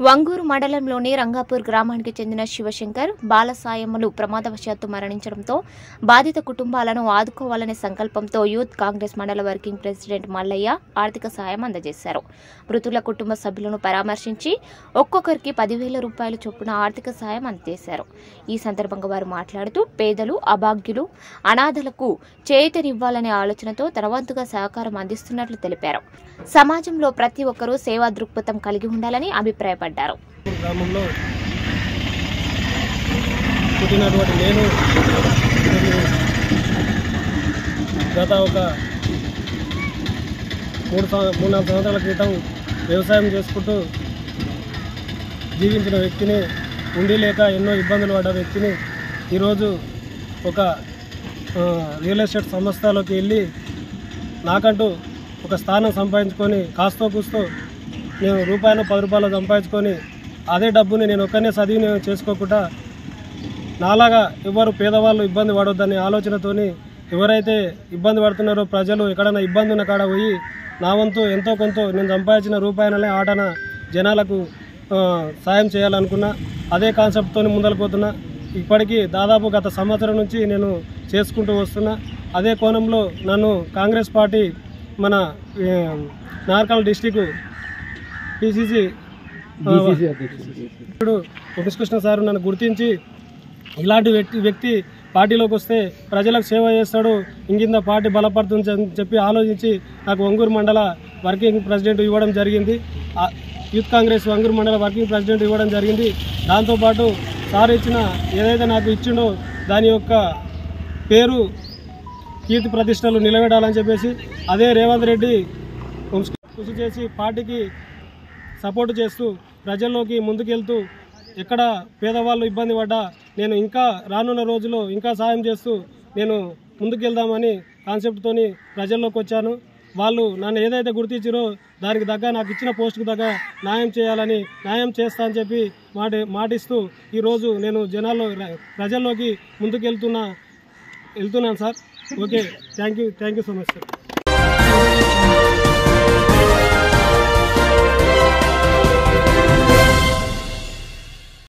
వంగూరు మండలంలోని రంగాపూర్ గ్రామానికి చెందిన శివశంకర్ బాలసాయమ్మలు ప్రమాదవశాత్తు మరణించడంతో బాధిత కుటుంబాలను ఆదుకోవాలనే సంకల్పంతో యూత్ కాంగ్రెస్ మండల వర్కింగ్ ప్రెసిడెంట్ మల్లయ్య ఆర్థిక సాయం అందజేశారు మృతుల కుటుంబ సభ్యులను పరామర్శించి ఒక్కొక్కరికి పదివేల రూపాయల చొప్పున ఆర్థిక సాయం అందజేశారు ఈ సందర్భంగా వారు మాట్లాడుతూ పేదలు అభాగ్యులు అనాథలకు చేయుతనివ్వాలనే ఆలోచనతో తనవంతుగా సహకారం అందిస్తున్నట్లు తెలిపారు సమాజంలో ప్రతి ఒక్కరూ సేవా దృక్పథం కలిగి ఉండాలని అభిప్రాయపడ్డారు గ్రామంలో పుట్టినటువంటి నేను మరియు గత ఒక మూడు సంవ- మూడు నాలుగు సంవత్సరాల క్రితం వ్యవసాయం చేసుకుంటూ జీవించిన వ్యక్తిని ఉండి లేక ఎన్నో ఇబ్బందులు పడ్డ వ్యక్తిని ఈరోజు ఒక ఆ, రియల్ ఎస్టేట్ సంస్థలోకి వెళ్ళి నాకంటూ ఒక స్థానం సంపాదించుకొని కాస్తో కూస్తో నేను రూపాయలు పది రూపాయలు సంపాదించుకొని అదే డబ్బుని నేను ఒక్కనే సద్వినియోగం చేసుకోకుండా నాలాగా ఎవరు పేదవాళ్ళు ఇబ్బంది పడొద్దనే ఆలోచనతోని ఎవరైతే ఇబ్బంది పడుతున్నారో ప్రజలు ఎక్కడైనా ఇబ్బంది ఉన్న కాడ పోయి నా వంతు ఎంతో కొంత నేను సంపాదించిన రూపాయలనే ఆటన జనాలకు ఆ, సాయం చేయాలనుకున్నా అదే కాన్సెప్ట్తో ముందరకు పోతున్నా ఇప్పటికీ దాదాపు గత సంవత్సరం నుంచి నేను చేసుకుంటూ వస్తున్నా అదే కోణంలో నన్ను కాంగ్రెస్ పార్టీ మన ఏ, నార్కల్ డిస్టిక్ పిసిసి ఇప్పుడు కృష్ణ సార్ నన్ను గుర్తించి ఇలాంటి వ్యక్తి వ్యక్తి పార్టీలోకి వస్తే ప్రజలకు సేవ చేస్తాడు ఇంకింత పార్టీ బలపడుతుంది అని చెప్పి ఆలోచించి నాకు వంగూరు మండల వర్కింగ్ ప్రెసిడెంట్ ఇవ్వడం జరిగింది ఆ యూత్ కాంగ్రెస్ వంగూరు మండల వర్కింగ్ ప్రెసిడెంట్ ఇవ్వడం జరిగింది దాంతోపాటు సార్ ఇచ్చిన ఏదైతే నాకు ఇచ్చిండో దాని యొక్క పేరు కీర్తి ప్రతిష్టలు నిలబెట్టాలని చెప్పేసి అదే రేవంత్ రెడ్డి కృషి చేసి పార్టీకి సపోర్ట్ చేస్తూ ప్రజల్లోకి ముందుకెళ్తూ ఎక్కడ పేదవాళ్ళు ఇబ్బంది పడ్డా నేను ఇంకా రానున్న రోజుల్లో ఇంకా సాయం చేస్తూ నేను ముందుకెళ్దామని కాన్సెప్ట్తోని ప్రజల్లోకి వచ్చాను వాళ్ళు నన్ను ఏదైతే గుర్తించారో దానికి తగ్గ నాకు ఇచ్చిన పోస్టుకు తగ్గ న్యాయం చేయాలని న్యాయం చేస్తా అని చెప్పి మాట మాటిస్తూ ఈరోజు నేను జనాల్లో ప్రజల్లోకి ముందుకెళ్తున్నా వెళ్తున్నాను sir okay thank you thank you so much sir